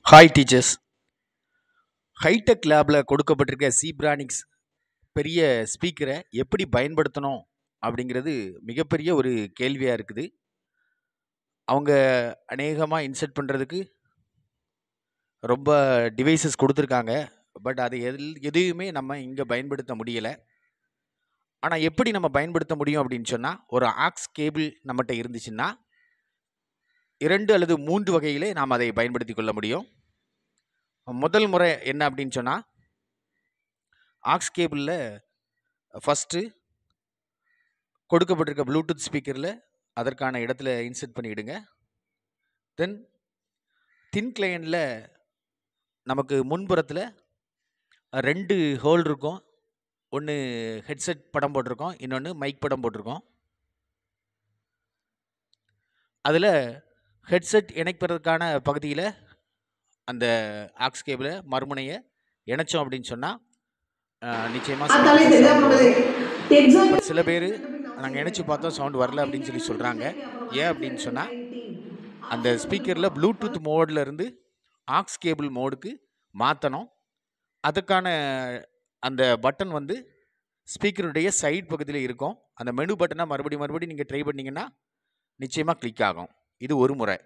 hi teachers hitech லேபில் கொடுக்கப்பட்டிருக்க சீப்ரானிக்ஸ் பெரிய ஸ்பீக்கரை எப்படி பயன்படுத்தணும் அப்படிங்கிறது மிகப்பெரிய ஒரு கேள்வியாக இருக்குது அவங்க அநேகமாக இன்செர்ட் பண்ணுறதுக்கு ரொம்ப டிவைசஸ் கொடுத்துருக்காங்க பட் அது எதில் எதையுமே நம்ம இங்கே பயன்படுத்த முடியலை ஆனால் எப்படி நம்ம பயன்படுத்த முடியும் அப்படின்னு சொன்னால் ஒரு ஆக்ஸ் கேபிள் நம்மகிட்ட இருந்துச்சுன்னா இரண்டு அல்லது மூன்று வகையிலே நாம் அதை பயன்படுத்தி கொள்ள முடியும் முதல் முறை என்ன அப்படின்னு சொன்னால் ஆக்ஸ் கேபிளில் ஃபஸ்ட்டு கொடுக்கப்பட்டிருக்க ப்ளூடூத் ஸ்பீக்கரில் அதற்கான இடத்துல இன்செர்ட் பண்ணிவிடுங்க தென் தின் கிளையனில் நமக்கு முன்புறத்தில் ரெண்டு ஹோல் இருக்கும் ஒன்று ஹெட்செட் படம் போட்டிருக்கோம் இன்னொன்று மைக் படம் போட்டிருக்கோம் அதில் ஹெட்செட் இணைப்பதற்கான பகுதியில் அந்த ஆக்ஸ் கேபிளை மறுமுனையை இணைச்சோம் அப்படின்னு சொன்னால் நிச்சயமாக அதாலே தெரியுதா நம்மளது எக்ஸாம் பட் சில பேர் நாங்கள் இணைச்சி பார்த்தோம் சவுண்ட் வரல அப்படின்னு சொல்லி சொல்கிறாங்க ஏன் அப்படின்னு சொன்னால் அந்த ஸ்பீக்கரில் ப்ளூடூத் மோடில் இருந்து ஆக்ஸ் கேபிள் மோடுக்கு மாற்றணும் அதுக்கான அந்த பட்டன் வந்து ஸ்பீக்கருடைய சைட் பகுதியில் இருக்கும் அந்த மெனு பட்டனை மறுபடியும் மறுபடியும் நீங்கள் ட்ரை பண்ணீங்கன்னா நிச்சயமாக கிளிக் ஆகும் இது ஒரு முறை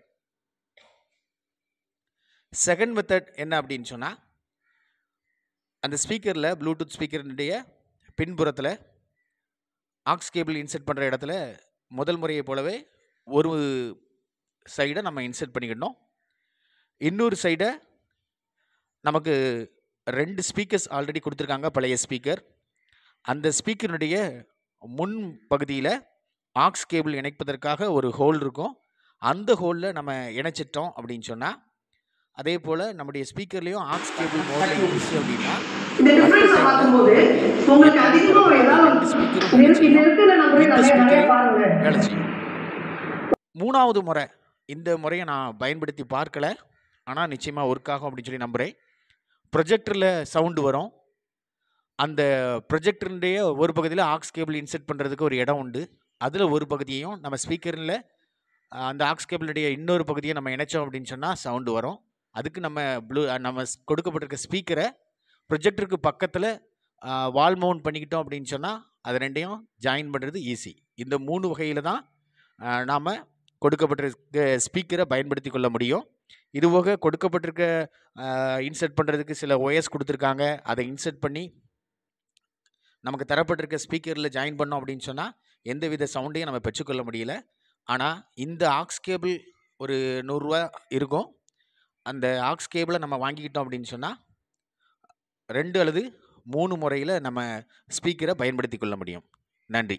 செகண்ட் மெத்தட் என்ன அப்படின்னு சொன்னால் அந்த ஸ்பீக்கரில் ப்ளூடூத் ஸ்பீக்கரினுடைய பின்புறத்தில் ஆக்ஸ் கேபிள் இன்செர்ட் பண்ணுற இடத்துல முதல் முறையை போலவே ஒரு சைடை நம்ம இன்செர்ட் பண்ணிக்கிடணும் இன்னொரு சைடை நமக்கு ரெண்டு ஸ்பீக்கர்ஸ் ஆல்ரெடி கொடுத்துருக்காங்க பழைய ஸ்பீக்கர் அந்த ஸ்பீக்கரினுடைய முன் பகுதியில் ஆக்ஸ் கேபிள் இணைப்பதற்காக ஒரு ஹோல் இருக்கும் அந்த ஹோலில் நம்ம இணைச்சிட்டோம் அப்படின்னு சொன்னால் அதே போல் நம்முடைய ஸ்பீக்கர்லேயும் ஆக்ஸ் கேபிள் மோடில் இருந்துச்சு அப்படின்னா இந்த டிஃபரன்ஸ் பார்க்கும்போது உங்களுக்கு அதிகமா ஒரு ஏதாவது நெருக்கி நெருக்கல நம்ம இந்த நிறைய நிறைய ஸ்பீக்கர் பாருங்க வேலை செய்யும் மூணாவது முறை இந்த முறையை நான் பயன்படுத்தி பார்க்கல ஆனால் நிச்சயமாக ஒர்க் ஆகும் அப்படின்னு சொல்லி நம்புகிறேன் ப்ரொஜெக்டரில் சவுண்டு வரும் அந்த ப்ரொஜெக்டருடைய ஒரு பகுதியில் ஆக்ஸ் கேபிள் இன்செர்ட் பண்ணுறதுக்கு ஒரு இடம் உண்டு அதில் ஒரு பகுதியையும் நம்ம ஸ்பீக்கரில் அந்த ஆக்ஸ் கேபிளுடைய இன்னொரு பகுதியை நம்ம இணைச்சோம் அப்படின்னு சொன்னால் சவுண்டு வரும் அதுக்கு நம்ம ப்ளூ நம்ம ஸ்- கொடுக்கப்பட்டிருக்க ஸ்பீக்கரை ப்ரொஜெக்டருக்கு பக்கத்தில் வால் மவுண்ட் பண்ணிக்கிட்டோம் அப்படின்னு சொன்னால் அது ரெண்டையும் ஜாயின் பண்ணுறது ஈஸி இந்த மூணு வகையில் தான் நாம் கொடுக்கப்பட்டிருக்க ஸ்பீக்கரை பயன்படுத்தி கொள்ள முடியும் இது போக கொடுக்கப்பட்டிருக்க இன்செர்ட் பண்ணுறதுக்கு சில ஒயர்ஸ் கொடுத்துருக்காங்க அதை இன்செர்ட் பண்ணி நமக்கு தரப்பட்டிருக்க ஸ்பீக்கரில் ஜாயின் பண்ணோம் அப்படின்னு சொன்னால் எந்தவித சவுண்டையும் நம்ம பெற்றுக்கொள்ள முடியல ஆனால் இந்த ஆக்ஸ் கேபிள் ஒரு நூறுரூவா இருக்கும் அந்த ஆக்ஸ் கேபிளை நம்ம வாங்கிக்கிட்டோம் அப்படின்னு சொன்னால் ரெண்டு அல்லது மூணு முறையில் நம்ம ஸ்பீக்கரை பயன்படுத்தி கொள்ள முடியும் நன்றி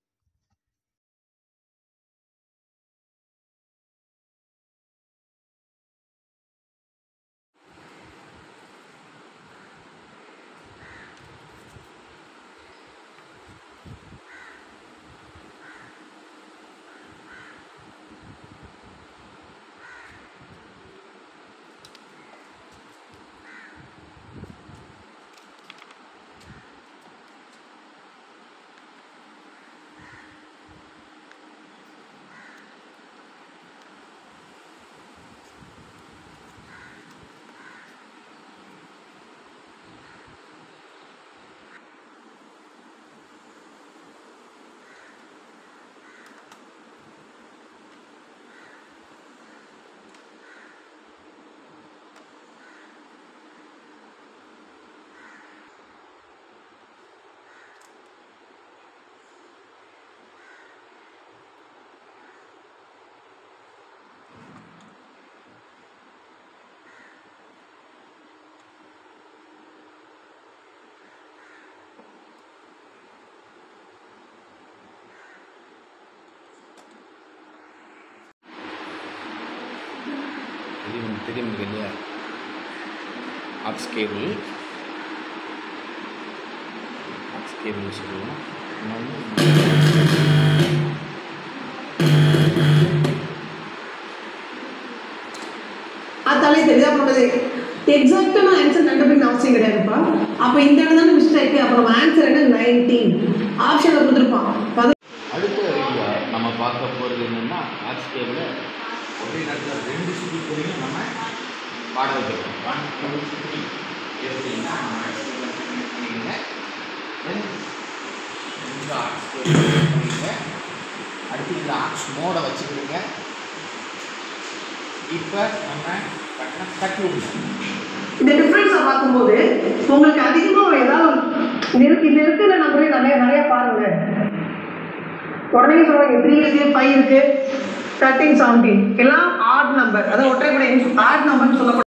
தெரியும் தெரியும் எனக்கு இல்லையா ஆக்ஸ் கேபிள் ஆக்ஸ் கேபிள் சொல்லுவோம் இன்னொன்று அதாலே தெரியுதா நம்மளது எக்ஸாக்டா நான் ஆன்சர் கண்டுபிடிக்க அவசியம் கிடையாதுப்பா அப்ப இந்த இடம் தானே மிஸ்டேக் அப்ப நம்ம ஆன்சர் என்ன நைன்டீன் ஆப்ஷன்ல கொடுத்துருப்பான் பத- அடுத்த ஐடியா நம்ம பார்க்க போகிறது என்னென்னா ஆக்ஸ் கேபிளை ஒரே நேரத்தில் ரெண்டு ஸ்பீக்கரையும் நம்ம பாட வைக்கிறோம் ஒன் டூ த்ரீ எப்படின்னா பண்ணிடுங்க Then இந்த ஆர்ட்ஸ் பண்ணிடுங்க அடுத்து இந்த ஆர்ட்ஸ் மோடை வச்சுக்கிடுங்க இப்போ நம்ம கட்டின கட்டி விடுங்க இந்த டிஃப்ரென்ஸை பார்க்கும்போது உங்களுக்கு அதிகமாக ஏதாவது நெருக்கு இந்த இருக்கிற நம்பரே நிறைய நிறைய பாருங்க உடனே சொல்றாங்க த்ரீ இருக்கு ஃபைவ் இருக்கு தேர்ட்டீன் செவன்டீன் எல்லாம் ஆட் நம்பர் அதாவது ஒற்றைப்படை ஆட் நம்பர்னு சொல்லப்படும்